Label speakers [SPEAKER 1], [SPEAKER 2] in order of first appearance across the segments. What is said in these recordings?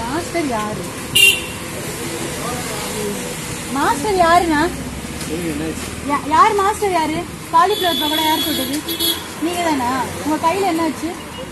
[SPEAKER 1] Master யாரு master யாருண்ணா யா- யார் master யாரு காலிஃபிளவர் பக்கோடா யார் போட்டது நீங்க தானா உங்க கையில என்னாச்சு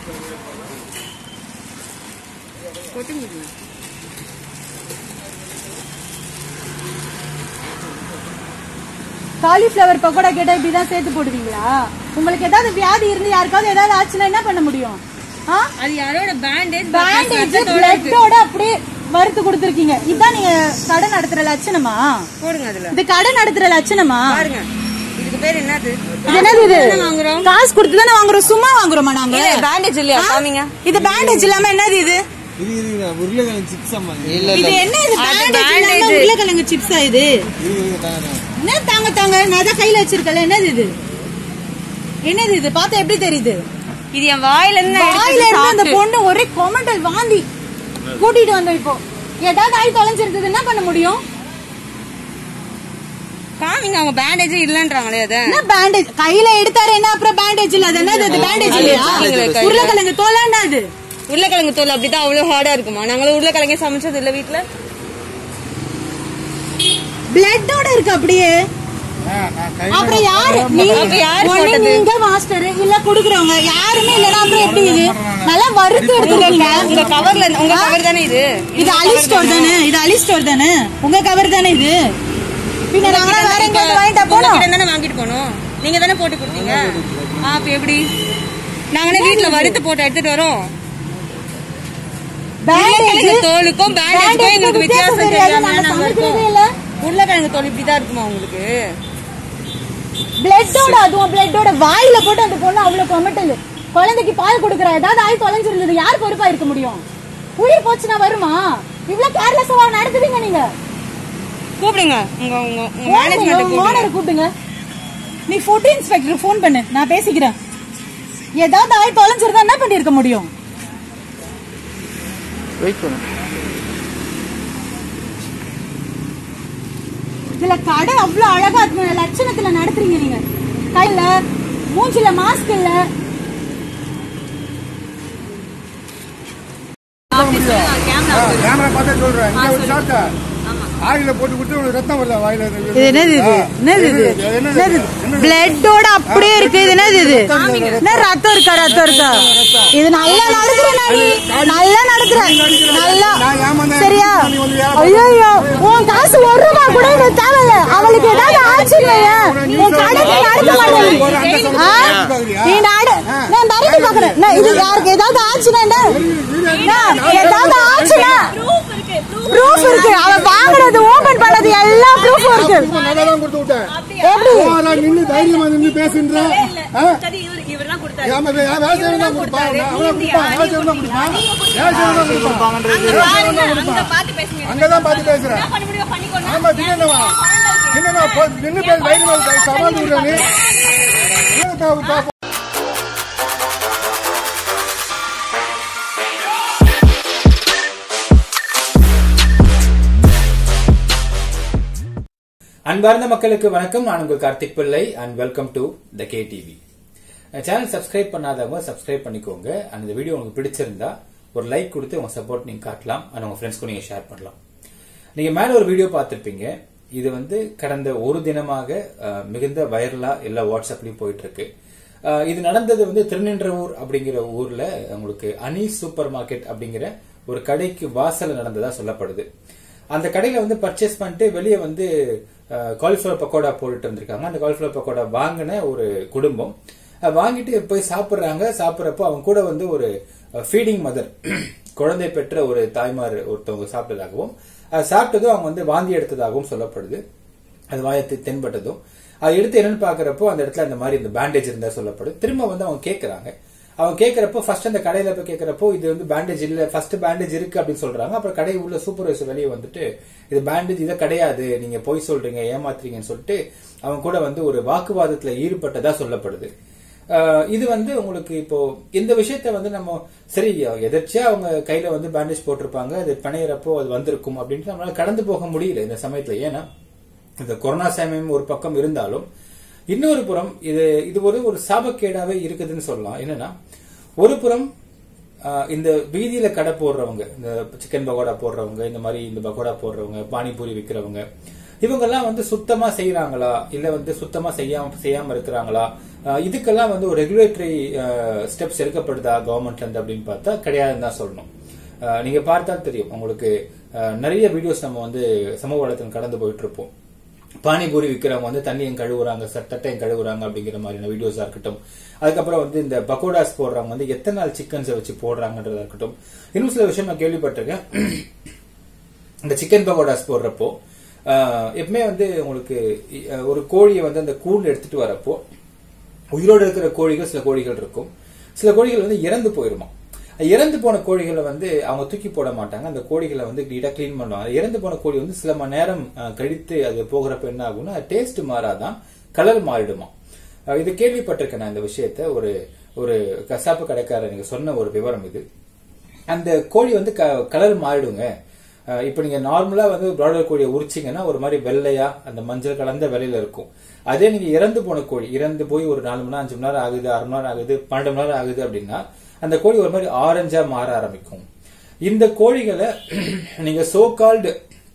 [SPEAKER 1] காலிஃபிளவர் பக்கோடா கேட்டா இப்படிதான் சேர்த்து போடுவீங்களா உங்களுக்கு ஏதாவது வியாதி இருந்து யாருக்காவது ஏதாவது ஆச்சுன்னா என்ன பண்ண முடியும் ஆ
[SPEAKER 2] அது யாரோட பேண்டேஜ்
[SPEAKER 1] பேண்டேஜ் பிளட்டோட அப்படியே வறுத்து கொடுத்துருக்கீங்க இதான் நீங்க கடை நடத்துற லட்சணமா
[SPEAKER 2] போடுங்க அதுல
[SPEAKER 1] இது கடை நடத்துற லட்சணமா
[SPEAKER 2] பாருங்க இதுக்கு பேர் என்னது
[SPEAKER 1] இது என்னது இது
[SPEAKER 2] வாங்குறோம்
[SPEAKER 1] காசு கொடுத்து தானே வாங்குறோம் சும்மா வாங்குறோமா நாங்க
[SPEAKER 2] பேண்டேஜ் இல்லையா காமிங்க
[SPEAKER 1] இது பேண்டேஜ் இல்லாம என்னது இது
[SPEAKER 3] இது இது உருளைக்கிழங்கு சிப்ஸ் அம்மா இல்ல
[SPEAKER 1] இது என்ன இது
[SPEAKER 2] அது
[SPEAKER 1] பேண்டேஜ் இல்லாம
[SPEAKER 2] bandage.
[SPEAKER 1] உருளைக்கிழங்கு சிப்ஸா இது
[SPEAKER 3] இது இது தானே
[SPEAKER 1] என்ன தாங்க தாங்க நான் தான் கையில வச்சிருக்கல என்னது இது என்னது இது பார்த்தா எப்படி தெரியுது
[SPEAKER 2] இது என் வாயில இருந்து நான்
[SPEAKER 1] வாயில
[SPEAKER 2] எடுத்து
[SPEAKER 1] இருந்து அந்த
[SPEAKER 2] சாப்பிட்டு-
[SPEAKER 1] பொண்ணு ஒரே கொமண்டல் வாந்தி கூட்டிட்டு வந்தோம் இப்போ ஏதாவது ஆய் தொலைஞ்சிருந்தது என்ன பண்ண முடியும்
[SPEAKER 2] காமிங்க அவங்க பேண்டேஜ் இல்லன்றாங்களே அத
[SPEAKER 1] என்ன பேண்டேஜ் கையில எடுத்தாரு என்ன அப்புறம் பேண்டேஜ் இல்ல அது என்னது அது பேண்டேஜ் இல்லையா
[SPEAKER 2] வச்சிருக்கீங்களே கையில.
[SPEAKER 1] உருளைக்கிழங்கு தோலாண்டா அது
[SPEAKER 2] உருளைக்கிழங்கு தோல் அப்படிதான் அவ்வளவு ஹார்டா இருக்குமா நாங்களும் உருளைக்கிழங்கே சமைச்சது இல்ல வீட்ல
[SPEAKER 1] பிளட்டோட இருக்கு அப்படியே அப்புறம் யாரு நீங்க
[SPEAKER 2] அப்ப யாரு
[SPEAKER 1] ஒண்ணு
[SPEAKER 2] போட்டது?
[SPEAKER 1] நீங்க மாஸ்டர் இல்ல குடுக்குறவங்க யாருமே இல்லனா அப்புறம் எப்படி இது நல்லா வறுத்து எடுத்துருக்கீங்க
[SPEAKER 2] உங்க கவர்ல உங்க கவர் தானே இது
[SPEAKER 1] இது அலி ஸ்டோர் தானே இது அலி ஸ்டோர் தானே உங்க கவர் தானே இது பின்ன நாங்களா வேற எங்கேயாவது வாங்கிட்டா போனோம்
[SPEAKER 2] உங்ககிட்ட தானே வாங்கிட்டு போனோம் நீங்க தானே போட்டு கொடுத்தீங்க ஆ, அப்ப எப்படி நாங்களே வீட்ல வறுத்து போட்டு எடுத்துட்டு வரோம் உருளைக்கிழங்கு
[SPEAKER 1] பேண்டேஜ்
[SPEAKER 2] தோலுக்கும் பேண்டேஜ்க்கும் எங்களுக்கு
[SPEAKER 1] வித்தியாசம்
[SPEAKER 2] வித்தியாசம்
[SPEAKER 1] தெரியாது
[SPEAKER 2] தெரியாம
[SPEAKER 1] நாங்க
[SPEAKER 2] நாங்க
[SPEAKER 1] சமைக்கிறதே
[SPEAKER 2] இருக்கோம்
[SPEAKER 1] இல்ல
[SPEAKER 2] உருளைக்கிழங்கு தோல் இப்படிதான் இருக்குமா உங்களுக்கு
[SPEAKER 1] பிளட்டோட அதுவும் பிளட்டோட வாயில போட்டு அந்த பொண்ணு அவ்வளவு கொமட்டல் குழந்தைக்கு பால் கொடுக்குறா ஏதாவது ஆய் தொலைஞ்சிருந்தது யார் பொறுப்பா இருக்க முடியும் உயிர் போச்சுன்னா வருமா இவ்வளவு கேர்லெஸ்ஸா நடத்துவீங்க நீங்க
[SPEAKER 2] கூப்பிடுங்க உங்க உங்க உங்க மேனேஜ்மெண்ட் கூப்பிடுங்க
[SPEAKER 1] ஓனர் கூப்பிடுங்க நீ ஃபுட் இன்ஸ்பெக்டர் ஃபோன் பண்ணு நான் பேசிக்கிறேன் ஏதாவது ஆய் தொலைஞ்சிருந்தா என்ன பண்ணிருக்க முடியும்
[SPEAKER 3] வெயிட் பண்ணு
[SPEAKER 1] இதுல கடை அவ்வளவு அழகா இருக்கு லட்சணத்துல நடத்துறீங்க நீங்க கையில மூஞ்சில மாஸ்க் இல்ல
[SPEAKER 4] கேமரா பார்த்தா சொல்றேன் இங்க ஒரு ஷாட்டா ஆயில போட்டு கொடுத்து ஒரு ரத்தம் வருதா வாயில இருந்து.
[SPEAKER 1] இது என்னது இது
[SPEAKER 4] ஆ.
[SPEAKER 1] என்னது இது
[SPEAKER 4] என்னது
[SPEAKER 1] என்னது பிளட்டோட அப்படியே இருக்கு இது என்னது இது என்ன ரத்தம் இருக்கா ரத்தம் இருக்கா இது நல்லா நடத்துற நானி நல்லா நடத்துற நல்லா
[SPEAKER 4] நான் ஏமாந்தேன்.
[SPEAKER 1] சரியா
[SPEAKER 4] நீ வந்து வேலை
[SPEAKER 1] ஐயோ உன் காசு ஒரு ரூபா கூட எனக்கு தேவையில்ல அவளுக்கு ஏதாவது ஆச்சு இல்லையா உன் கடைக்கு நடத்த மாட்டேன் ஆ? நீ நாடு நான் மிரட்டி பாக்குறேன் நான் இது யாருக்கு ஏதாவது ஆச்சுன்னா என்ன? நான் ஏதாவது ஆச்சுன்னா ப்ரூஃப் இருக்கு அவன் வாங்குனது ஓபன் பண்ணது எல்லா ப்ரூஃபும் இருக்கு
[SPEAKER 4] இப்ப நல்லா தான் கொடுத்து விட்டேன்
[SPEAKER 1] எப்படி
[SPEAKER 4] ஓவரா நின்னு தைரியமா நின்னு பேசுன்ற ஆ? ஏமா வே- ஏன் வேலை செய்யணும் தான் கொடுப்பான் அவனை அவனை கொடுப்பான் வேலை செய்யணும் தான் கொடுப்பான் வேலை செய்யணும் தான் கொடுப்பான் அங்கதான் பார்த்து பேசுறேன் ஆமா தின்னவா தின்னவா நின்னு பேச தைரியமா சவால் விடுற நீ என்ன தா- தா-
[SPEAKER 5] அன்பார்ந்த மக்களுக்கு வணக்கம் நான் உங்கள் Karthik Pillai and welcome to the K TV channel subscribe பண்ணாதவங்க சப்ஸ்கிரைப் பண்ணிக்கோங்க அண்ட் இந்த வீடியோ உங்களுக்கு பிடிச்சிருந்தா ஒரு லைக் கொடுத்து உங்க சப்போர்ட் நீங்க காட்டலாம் அண்ட் உங்க ஃப்ரெண்ட்ஸ்க்கும் நீங்க ஷேர் பண்ணலாம் நீங்க மேல ஒரு வீடியோ பார்த்திருப்பீங்க இது வந்து கடந்த ஒரு தினமாக அஹ், மிகுந்த வைரலா எல்லா வாட்ஸ்அப்லயும் போயிட்டு இருக்கு அஹ், இது நடந்தது வந்து திருநின்றவூர் அப்படிங்கிற ஊர்ல உங்களுக்கு அனீஸ் சூப்பர் மார்க்கெட் அப்படிங்கிற ஒரு கடைக்கு வாசல்ல நடந்ததா சொல்லப்படுது அந்த கடையில வந்து பர்ச்சேஸ் பண்ணிட்டு வெளியே வந்து காலிஃபிளவர் பக்கோடா போட்டுட்டு இருந்திருக்காங்க அந்த காலிஃபிளவர் பக்கோடா வாங்கின ஒரு குடும்பம் அஹ், வாங்கிட்டு போய் சாப்பிடுறாங்க சாப்பிடுறப்போ அவங்க கூட வந்து ஒரு ஃபீடிங் மதர் குழந்தை பெற்ற ஒரு தாய்மார் ஒருத்தவங்க சாப்பிட்டதாகவும் அது சாப்பிட்டதும் அவங்க வந்து வாந்தி எடுத்ததாகவும் சொல்லப்படுது அது வாயத்து தென்பட்டதும் அதை எடுத்து என்னன்னு பாக்குறப்போ அந்த இடத்துல அந்த மாதிரி இந்த பேண்டேஜ் இருந்தா சொல்லப்படுது திரும்ப வந்து அவங்க கேக்குறாங்க அவங்க கேக்குறப்போ ஃபர்ஸ்ட் அந்த கடையில போய் கேக்குறப்போ இது வந்து பேண்டேஜ் இல்ல ஃபர்ஸ்ட் பேண்டேஜ் இருக்கு அப்படின்னு சொல்றாங்க அப்புறம் கடை உள்ள சூப்பர்வைசர் வெளியே வந்துட்டு இது பேண்டேஜ் இதை கிடையாது நீங்க பொய் சொல்றீங்க ஏமாத்துறீங்கன்னு சொல்லிட்டு அவங்க கூட வந்து ஒரு வாக்குவாதத்துல ஈடுபட்டதா சொல்லப்படுது ஆஹ் இது வந்து உங்களுக்கு இப்போ இந்த விஷயத்த வந்து நம்ம சரி எதர்ச்சியா அவங்க கையில வந்து பேண்டேஜ் போட்டிருப்பாங்க அது பிணையறப்போ அது வந்திருக்கும் அப்படின்ட்டு நம்மளால கடந்து போக முடியல இந்த சமயத்துல ஏன்னா இந்த கொரோனா சமயம் ஒரு பக்கம் இருந்தாலும் இன்னொரு புறம் இது இது ஒரு ஒரு சாபக்கேடாவே இருக்குதுன்னு சொல்லலாம் என்னன்னா ஒரு புறம் ஆஹ் இந்த வீதியில கடை போடுறவங்க இந்த சிக்கன் பகோடா போடுறவங்க இந்த மாதிரி இந்த பகோடா போடுறவங்க பானிபூரி விற்கிறவங்க இவங்கெல்லாம் வந்து சுத்தமா செய்யறாங்களா இல்ல வந்து சுத்தமா செய்யாம செய்யாம இருக்கிறாங்களா ஆஹ் இதுக்கெல்லாம் வந்து ஒரு ரெகுலேட்டரி ஸ்டெப்ஸ் எடுக்கப்படுதா கவர்மெண்ட்ல இருந்து அப்படின்னு பார்த்தா கிடையாதுன்னு தான் சொல்லணும் ஆஹ் நீங்க பார்த்தா தெரியும் உங்களுக்கு ஆஹ் நிறைய வீடியோஸ் நம்ம வந்து சமூக வலைத்தளம் கடந்து போயிட்டு இருப்போம் பானிபூரி விற்கிறவங்க வந்து தண்ணியும் கழுவுறாங்க ச- தட்டையும் கழுவுறாங்க அப்படிங்கிற மாதிரியான வீடியோஸா இருக்கட்டும் அதுக்கப்புறம் வந்து இந்த பக்கோடாஸ் போடுறவங்க வந்து எத்தனை நாள் சிக்கன்ஸை வச்சு போடுறாங்கன்றதா இருக்கட்டும் இன்னும் சில விஷயம் நான் கேள்விப்பட்டிருக்கேன் இந்த சிக்கன் பக்கோடாஸ் போடுறப்போ ஆஹ், எப்பவுமே வந்து உங்களுக்கு அஹ், ஒரு கோழியை வந்து அந்த கூண்டு எடுத்துட்டு வரப்போ உயிரோடு இருக்கிற கோழிகள் சில கோழிகள் இருக்கும் சில கோழிகள் வந்து இறந்து போயிருமா இறந்து போன கோழிகளை வந்து அவங்க தூக்கி போட மாட்டாங்க அந்த கோழிகளை வந்து நீட்டா க்ளீன் பண்ணுவாங்க இறந்து போன கோழி வந்து சில மணி நேரம் அஹ், கழித்து அது போகிறப்ப என்ன ஆகும்னா டேஸ்ட் மாறாதான் கலர் மாறிடுமா அஹ், இது கேள்விப்பட்டிருக்கேன் நான் இந்த விஷயத்த ஒரு ஒரு கசாப்பு கடைக்காரர் எனக்கு சொன்ன ஒரு விவரம் இது அந்த கோழி வந்து கலர் மாறிடுங்க அஹ் இப்ப நீங்க நார்மலா வந்து பிராய்லர் கோழியை உரிச்சீங்கன்னா ஒரு மாதிரி வெள்ளையா அந்த மஞ்சள் கலந்த வெள்ளையில இருக்கும் அதே நீங்க இறந்து போன கோழி இறந்து போய் ஒரு நாலு மணி நேரம் அஞ்சு மணி நேரம் ஆகுது அரை மணி நேரம் ஆகுது பன்னெண்டு மணி நேரம் ஆகுது அப்படின்னா அந்த கோழி ஒரு மாதிரி ஆரஞ்சா மாற ஆரம்பிக்கும் இந்த கோழிகளை நீங்க சோ கால்டு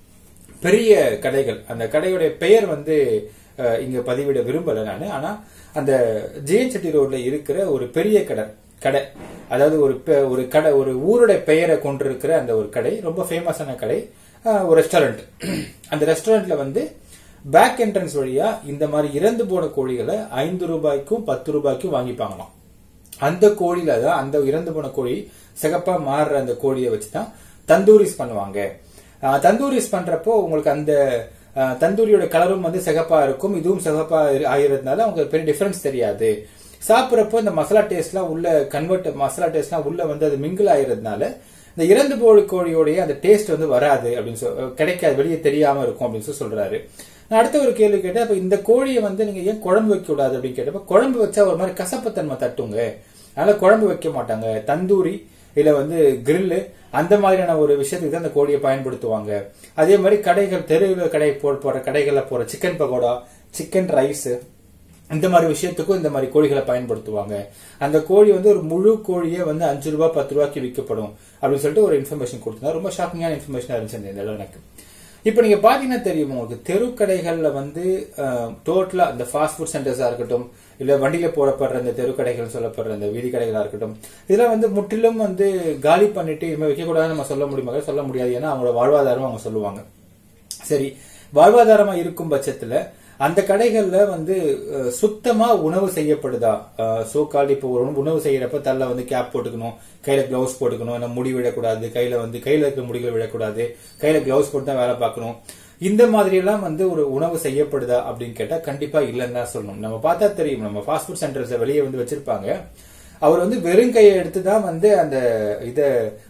[SPEAKER 5] பெரிய கடைகள் அந்த கடையுடைய பெயர் வந்து அஹ், இங்க பதிவிட விரும்பல நானு ஆனா அந்த ஜெயன் செட்டி ரோட்ல இருக்கிற ஒரு பெரிய கடை கடை அதாவது ஒரு பெ- ஒரு கடை ஒரு ஊருடைய பெயரை கொண்டிருக்கிற அந்த ஒரு கடை ரொம்ப ஃபேமஸான கடை அஹ், ஒரு ரெஸ்டாரண்ட் அந்த ரெஸ்டாரண்ட்ல வந்து பேக் என்ட்ரன்ஸ் வழியா இந்த மாதிரி இறந்து போன கோழிகளை ஐந்து ரூபாய்க்கும் பத்து ரூபாய்க்கும் வாங்கிப்பாங்களாம் அந்த கோழியில தான் அந்த இறந்து போன கோழி சிகப்பா மாறுற அந்த கோழியை வச்சுதான் தந்தூரிஸ் பண்ணுவாங்க ஆஹ் தந்தூரிஸ் பண்றப்போ உங்களுக்கு அந்த ஆஹ் தந்தூரியோட கலரும் வந்து சிகப்பா இருக்கும் இதுவும் சிகப்பா இரு- ஆகிறதுனால உங்களுக்கு பெரிய டிஃபரன்ஸ் தெரியாது சாப்பிட்றப்போ இந்த மசாலா டேஸ்ட்லாம் உள்ள கன்வெர்ட் மசாலா டேஸ்ட்லாம் உள்ள வந்து அது மிங்கிள் ஆகிறதுனால இந்த இறந்து போன கோழியோடைய அந்த டேஸ்ட் வந்து வராது அப்படின்னு சொல் கிடைக்காது வெளியே தெரியாம இருக்கும் அப்படின்னு சொல்லி சொல்றாரு நான் அடுத்த ஒரு கேள்வி கேட்டேன் அப்ப இந்த கோழியை வந்து நீங்க ஏன் குழம்பு வைக்க கூடாது அப்படின்னு கேட்டப்ப குழம்பு வச்சா ஒரு மாதிரி கசப்புத்தன்மை தட்டுங்க அதனால குழம்பு வைக்க மாட்டாங்க தந்தூரி இல்ல வந்து கிரில்லு அந்த மாதிரியான ஒரு விஷயத்துக்கு தான் அந்த கோழியை பயன்படுத்துவாங்க அதே மாதிரி கடைகள் தெருவில் கடை போ போற கடைகள்ல போற சிக்கன் பகோடா சிக்கன் ரைஸ் இந்த மாதிரி விஷயத்துக்கும் இந்த மாதிரி கோழிகளை பயன்படுத்துவாங்க அந்த கோழி வந்து ஒரு முழு கோழியே வந்து அஞ்சு ரூபாய் பத்து ரூபாய்க்கு விற்கப்படும் அப்படின்னு சொல்லிட்டு ஒரு இன்ஃபர்மேஷன் கொடுத்தா ரொம்ப ஷாக்கிங்கான இன்ஃபர்மேஷனா இருந்துச்சு இந்த இடம் எனக்கு இப்போ நீங்க பாத்தீங்கன்னா தெரியும் உங்களுக்கு தெருக்கடைகள்ல வந்து டோட்டலா இந்த ஃபாஸ்ட் ஃபுட் சென்டர்ஸா இருக்கட்டும் இல்ல வண்டியில போடப்படுற இந்த தெருக்கடைகள் சொல்லப்படுற இந்த வீதி கடைகளா இருக்கட்டும் இதெல்லாம் வந்து முற்றிலும் வந்து காலி பண்ணிட்டு இனிமே வைக்க கூடாதுன்னு நம்ம சொல்ல முடியுமா சொல்ல முடியாது ஏன்னா அவங்களோட வாழ்வாதாரம் அவங்க சொல்லுவாங்க சரி வாழ்வாதாரமா இருக்கும் பட்சத்துல அந்த கடைகள்ல வந்து அஹ், சுத்தமா உணவு செய்யப்படுதா சோக்கால் இப்போ ஒரு உணவு செய்யறப்ப தள்ள வந்து கேப் போட்டுக்கணும் கையில கிளவுஸ் போட்டுக்கணும் ஏன்னா முடி விடக்கூடாது கையில வந்து கையில இருக்கிற முடிகள் விடக்கூடாது கையில கிளவுஸ் போட்டு தான் வேலை பார்க்கணும் இந்த மாதிரி எல்லாம் வந்து ஒரு உணவு செய்யப்படுதா அப்படின்னு கேட்டா கண்டிப்பா இல்லைன்னு தான் சொல்லணும் நம்ம பார்த்தா தெரியும் நம்ம ஃபாஸ்ட் ஃபுட் சென்டர்ஸ் வெளியே வந்து வச்சிருப்பாங்க அவர் வந்து வெறும் கையை எடுத்து தான் வந்து அந்த இத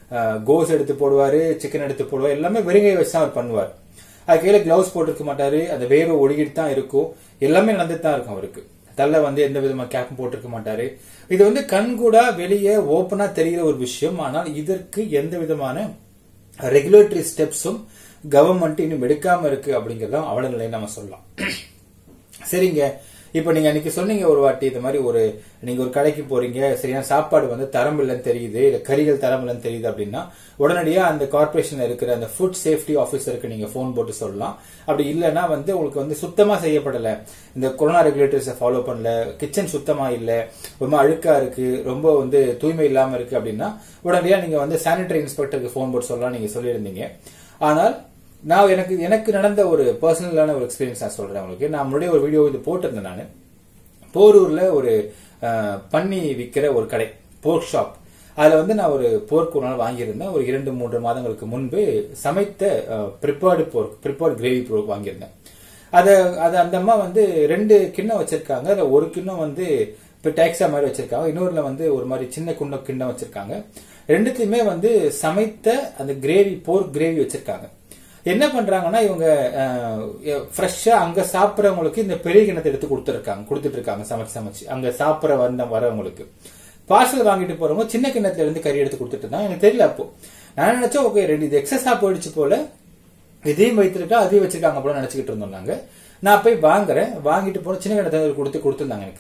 [SPEAKER 5] கோஸ் எடுத்து போடுவாரு சிக்கன் எடுத்து போடுவார் எல்லாமே வெறும் கையை வச்சு தான் அவர் பண்ணுவார் அது கையில கிளவுஸ் போட்டிருக்க மாட்டாரு அந்த வேர்வை ஒழுகிட்டு தான் இருக்கும் எல்லாமே நடந்துட்டு தான் இருக்கும் அவருக்கு தள்ள வந்து எந்த விதமா கேப்பும் போட்டிருக்க மாட்டாரு இது வந்து கண்கூடா வெளியே ஓப்பனா தெரிகிற ஒரு விஷயம் ஆனால் இதற்கு எந்த விதமான ரெகுலேட்டரி ஸ்டெப்ஸும் கவர்மெண்ட் இன்னும் எடுக்காம இருக்கு அப்படிங்கறத அவல நிலையை நம்ம சொல்லலாம் சரிங்க இப்ப நீங்க அன்னைக்கு சொன்னீங்க ஒரு வாட்டி இந்த மாதிரி ஒரு நீங்க ஒரு கடைக்கு போறீங்க சரியான சாப்பாடு வந்து தரம் இல்லைன்னு தெரியுது இல்ல கறிகள் தரம் இல்லைன்னு தெரியுது அப்படின்னா உடனடியா அந்த கார்பரேஷன்ல இருக்கிற அந்த ஃபுட் சேஃப்டி ஆபீசருக்கு நீங்க போன் போட்டு சொல்லலாம் அப்படி இல்லைன்னா வந்து உங்களுக்கு வந்து சுத்தமா செய்யப்படல இந்த கொரோனா ரெகுலேட்டர்ஸை ஃபாலோ பண்ணல கிச்சன் சுத்தமா இல்ல ரொம்ப அழுக்கா இருக்கு ரொம்ப வந்து தூய்மை இல்லாம இருக்கு அப்படின்னா உடனடியா நீங்க வந்து சானிட்டரி இன்ஸ்பெக்டருக்கு போன் போட்டு சொல்லலாம் நீங்க சொல்லியிருந்தீங்க ஆனால் நான் எனக்கு எனக்கு நடந்த ஒரு பர்சனலான ஒரு எக்ஸ்பீரியன்ஸ் நான் சொல்றேன் உங்களுக்கு நான் முன்னாடியே ஒரு வீடியோ இது போட்டிருந்தேன் நான் போரூர்ல ஒரு அஹ், பன்னி விற்கிற ஒரு கடை போர்க் ஷாப் அதுல வந்து நான் ஒரு போர்க் ஒரு நாள் வாங்கியிருந்தேன் ஒரு இரண்டு மூன்று மாதங்களுக்கு முன்பு சமைத்த ப்ரிப்பேர்டு போர்க் ப்ரிப்பேர்ட் கிரேவி போர்க் வாங்கியிருந்தேன் அத அது அந்த அம்மா வந்து ரெண்டு கிண்ணம் வச்சிருக்காங்க அதுல ஒரு கிண்ணம் வந்து இப்போ டேக்ஸா மாதிரி வச்சிருக்காங்க இன்னொருல வந்து ஒரு மாதிரி சின்ன குண்ண கிண்ணம் வச்சிருக்காங்க ரெண்டுத்தையுமே வந்து சமைத்த அந்த கிரேவி போர்க் கிரேவி வச்சிருக்காங்க என்ன பண்றாங்கன்னா இவங்க ஃப்ரெஷ்ஷா அங்க சாப்பிடறவங்களுக்கு இந்த பெரிய கிணத்தை எடுத்து கொடுத்துருக்காங்க கொடுத்துட்டு இருக்காங்க சமைச்சு சமைச்சு அங்க சாப்பிட வந்த வரவங்களுக்கு பார்சல் வாங்கிட்டு போறவங்க சின்ன கிண்ணத்துல இருந்து கறி எடுத்து கொடுத்துட்டு இருந்தாங்க எனக்கு தெரியல அப்போ நான் நினைச்சேன் ஓகே ரெண்டு இது எக்ஸஸா போயிடுச்சு போல இதையும் வைத்திருக்கா அதையும் வச்சிருக்காங்க போல நினைச்சுக்கிட்டு இருந்தோம் நாங்க நான் போய் வாங்குறேன் வாங்கிட்டு போன சின்ன கிணத்துல கொடுத்து கொடுத்துருந்தாங்க எனக்கு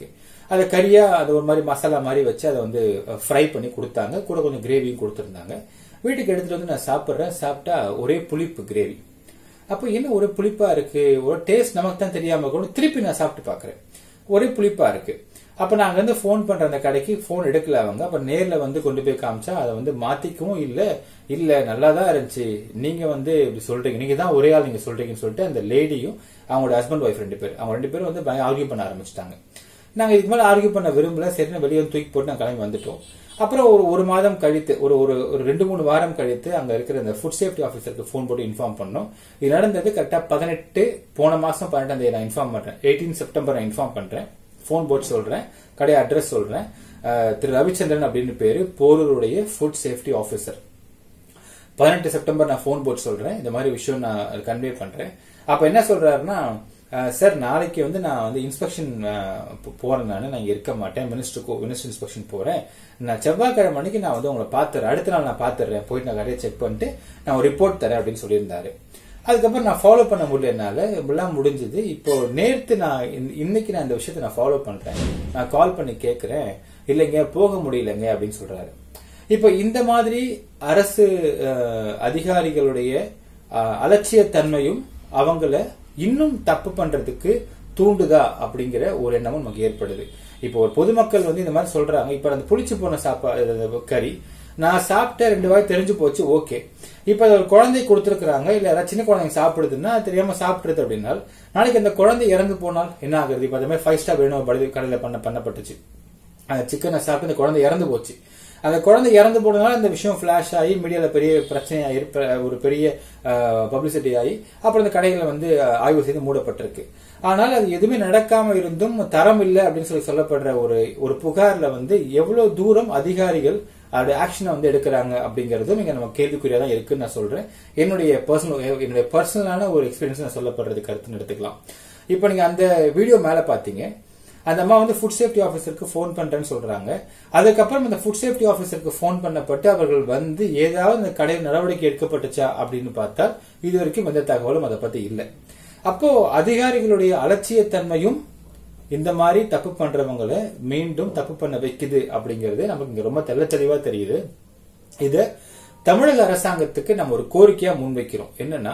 [SPEAKER 5] அதை கறியா அது ஒரு மாதிரி மசாலா மாதிரி வச்சு அதை வந்து ஃப்ரை பண்ணி கொடுத்தாங்க கூட கொஞ்சம் கிரேவியும் கொடுத்துருந்தாங்க வீட்டுக்கு எடுத்துட்டு வந்து நான் சாப்பிட்றேன் சாப்பிட்டா ஒரே புளிப்பு கிரேவி அப்போ என்ன ஒரு புளிப்பா இருக்கு ஒரு டேஸ்ட் நமக்கு தான் தெரியாம கூட திருப்பி நான் சாப்பிட்டு பாக்குறேன் ஒரே புளிப்பா இருக்கு அப்ப நான் அங்க இருந்து ஃபோன் பண்ற அந்த கடைக்கு ஃபோன் எடுக்கல அவங்க அப்ப நேர்ல வந்து கொண்டு போய் காமிச்சா அதை வந்து மாத்திக்கவும் இல்ல இல்ல நல்லா தான் இருந்துச்சு நீங்க வந்து இப்படி சொல்றீங்க நீங்க தான் ஒரே ஆள் நீங்க சொல்றீங்கன்னு சொல்லிட்டு அந்த லேடியும் அவங்களோட ஹஸ்பண்ட் ஒய்ஃப் ரெண்டு பேர் அவங்க ரெண்டு பேரும் வந்து ஆர்கியூ பண்ண ஆரம்பிச்சிட்டாங்க நாங்க இதுக்கு மேல ஆர்கியூ பண்ண விரும்பல சரி வெளியே வந்து தூக்கி போட்டு நான் கிளம்பி வந்துட்டோம் அப்புறம் ஒரு ஒரு மாதம் கழித்து ஒரு ஒரு ஒரு ரெண்டு மூணு வாரம் கழித்து அங்க இருக்கிற அந்த ஃபுட் சேஃப்டி ஆஃபீஸருக்கு ஃபோன் போட்டு இன்ஃபார்ம் பண்ணோம் இது நடந்தது கரெக்டா பதினெட்டு போன மாசம் பன்னெண்டாம் தேதி நான் இன்ஃபார்ம் பண்றேன் எயிட்டீன் செப்டம்பர் நான் இன்ஃபார்ம் பண்றேன் ஃபோன் போட்டு சொல்றேன் கடை அட்ரஸ் சொல்றேன் அஹ், திரு ரவிச்சந்திரன் அப்படின்னு பேரு போரூருடைய ஃபுட் சேஃப்டி ஆஃபீஸர் பதினெட்டு செப்டம்பர் நான் ஃபோன் போட்டு சொல்றேன் இந்த மாதிரி விஷயம் நான் கன்வே பண்றேன் அப்ப என்ன சொல்றாருன்னா அஹ், சார் நாளைக்கு வந்து நான் வந்து இன்ஸ்பெக்ஷன் போறேன் நான் நான் இங்க இருக்க மாட்டேன் மினிஸ்டருக்கு மினிஸ்டர் இன்ஸ்பெக்ஷன் போறேன் நான் செவ்வாய்க்கிழமை அன்னைக்கு நான் வந்து உங்களை பாத்துறேன் அடுத்த நாள் நான் பாத்துறேன் போயிட்டு நான் கடையை செக் பண்ணிட்டு நான் ஒரு ரிப்போர்ட் தரேன் அப்படின்னு சொல்லியிருந்தாரு அதுக்கப்புறம் நான் ஃபாலோ பண்ண முடியல என்னால எல்லாம் முடிஞ்சது இப்போ நேத்து நான் இந்த- இன்னைக்கு நான் இந்த விஷயத்தை நான் ஃபாலோ பண்றேன் நான் கால் பண்ணி கேட்கிறேன் இல்லைங்க போக முடியலங்க அப்படின்னு சொல்றாரு இப்போ இந்த மாதிரி அரசு அஹ், அதிகாரிகளுடைய அஹ், அலட்சியத்தன்மையும் அவங்கள இன்னும் தப்பு பண்றதுக்கு தூண்டுதா அப்படிங்கிற ஒரு எண்ணமும் நமக்கு ஏற்படுது இப்போ ஒரு பொதுமக்கள் வந்து இந்த மாதிரி சொல்றாங்க இப்ப அந்த புளிச்சு போன சாப்பாடு கறி நான் சாப்பிட்ட ரெண்டு வாய் தெரிஞ்சு போச்சு ஓகே இப்ப அது ஒரு குழந்தை கொடுத்துருக்காங்க இல்ல யாராவது சின்ன குழந்தைங்க சாப்பிடுதுன்னா அது தெரியாம சாப்பிடுறது அப்படின்னா நாளைக்கு அந்த குழந்தை இறந்து போனால் என்ன ஆகுறது இப்ப அந்த மாதிரி ஃபைவ் ஸ்டார் வேணும் படுது கடையில பண்ண பண்ணப்பட்டுச்சு அந்த சிக்கனை சாப்பிட்டு அந்த குழந்தை இறந்து போச்சு அந்த குழந்தை இறந்து போனதுனால இந்த விஷயம் ஃபிளாஷ் ஆகி மீடியால பெரிய பிரச்சனையா இருப்ப ஒரு பெரிய பப்ளிசிட்டி ஆகி அப்புறம் இந்த கடைகளை வந்து அஹ், ஆய்வு செய்து மூடப்பட்டிருக்கு ஆனால் அது எதுவுமே நடக்காம இருந்தும் தரம் இல்லை அப்படின்னு சொல்லி சொல்லப்படுற ஒரு ஒரு புகார்ல வந்து எவ்வளவு தூரம் அதிகாரிகள் அதோட ஆக்ஷனை வந்து எடுக்கிறாங்க அப்படிங்கறதும் இங்க நம்ம கேள்விக்குறியா தான் இருக்குன்னு நான் சொல்றேன் என்னுடைய பர்சனல் என்னுடைய பர்சனலான ஒரு எக்ஸ்பீரியன்ஸ் நான் சொல்லப்படுறது கருத்துன்னு எடுத்துக்கலாம் இப்போ நீங்க அந்த வீடியோ மேல பாத்தீங்க அந்த அம்மா வந்து ஃபுட் சேஃப்டி ஆஃபீஸருக்கு ஃபோன் பண்றேன்னு சொல்றாங்க அதுக்கப்புறம் இந்த ஃபுட் சேஃப்டி ஆஃபீஸருக்கு ஃபோன் பண்ணப்பட்டு அவர்கள் வந்து ஏதாவது இந்த கடையில் நடவடிக்கை எடுக்கப்பட்டுச்சா அப்படின்னு பார்த்தா இது வரைக்கும் எந்த தகவலும் அதை பத்தி இல்லை அப்போ அதிகாரிகளுடைய அலட்சியத்தன்மையும் இந்த மாதிரி தப்பு பண்றவங்களை மீண்டும் தப்பு பண்ண வைக்குது அப்படிங்கிறது நமக்கு இங்க ரொம்ப தெள்ள தெளிவா தெரியுது இத தமிழக அரசாங்கத்துக்கு நம்ம ஒரு கோரிக்கையா முன்வைக்கிறோம் என்னன்னா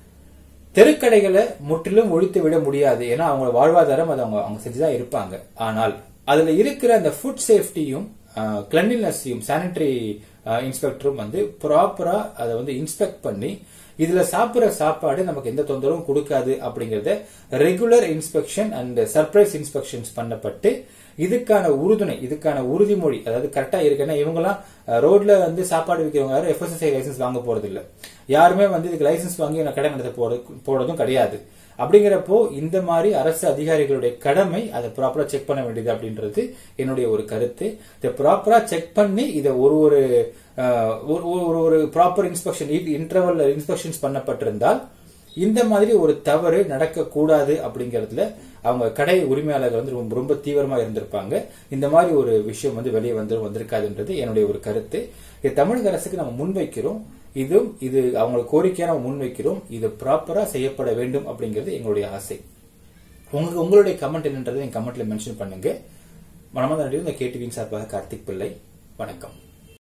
[SPEAKER 5] தெருக்கடைகளை முற்றிலும் ஒழித்து விட முடியாது ஏன்னா அவங்க வாழ்வாதாரம் அதை அவங்க அவங்க செஞ்சுதான் இருப்பாங்க ஆனால் அதுல இருக்கிற அந்த ஃபுட் சேஃப்டியும் கிளன்லினஸையும் சானிட்டரி இன்ஸ்பெக்டரும் வந்து ப்ராப்பரா அதை வந்து இன்ஸ்பெக்ட் பண்ணி இதுல சாப்பிடுற சாப்பாடு நமக்கு எந்த தொந்தரவும் கொடுக்காது அப்படிங்கறத regular inspection and surprise inspections பண்ணப்பட்டு இதுக்கான உறுதுணை இதுக்கான உறுதிமொழி அதாவது கரெக்டா இருக்குன்னா இவங்கலாம் ரோட்ல வந்து சாப்பாடு விற்கிறவங்க யாரும் எஃப்எஸ்எஸ்ஐ லைசன்ஸ் வாங்க போறது இல்ல யாருமே வந்து இதுக்கு லைசன்ஸ் வாங்கி நான் கடை நடத்த போறது- போறதும் கிடையாது அப்படிங்கிறப்போ இந்த மாதிரி அரசு அதிகாரிகளுடைய கடமை அதை ப்ராப்பரா செக் பண்ண வேண்டியது அப்படின்றது என்னுடைய ஒரு கருத்து இதை ப்ராப்பரா செக் பண்ணி இதை ஒரு ஒரு அஹ், ஒரு ஒரு- ஒரு ப்ராப்பர் இன்ஸ்பெக்ஷன் இன்டர்வல் இன்ஸ்பெக்ஷன்ஸ் பண்ணப்பட்டிருந்தால் இந்த மாதிரி ஒரு தவறு நடக்கக்கூடாது அப்படிங்கறதுல அவங்க கடை உரிமையாளர்கள் வந்து ரொம்ப ரொம்ப தீவிரமா இருந்திருப்பாங்க இந்த மாதிரி ஒரு விஷயம் வந்து வெளியே வந்து வந்திருக்காதுன்றது என்னுடைய ஒரு கருத்து இது தமிழக அரசுக்கு நம்ம முன்வைக்கிறோம் இதுவும் இது அவங்க கோரிக்கையா நம்ம முன்வைக்கிறோம் இது ப்ராப்பரா செய்யப்பட வேண்டும் அப்படிங்கிறது எங்களுடைய ஆசை உங்களுக்கு உங்களுடைய கமெண்ட் என்னன்றதை என் கமெண்ட்ல மென்ஷன் பண்ணுங்க மனமாத நன்றி இந்த கேடிவியின் சார்பாக கார்த்திக் பிள்ளை வணக்கம்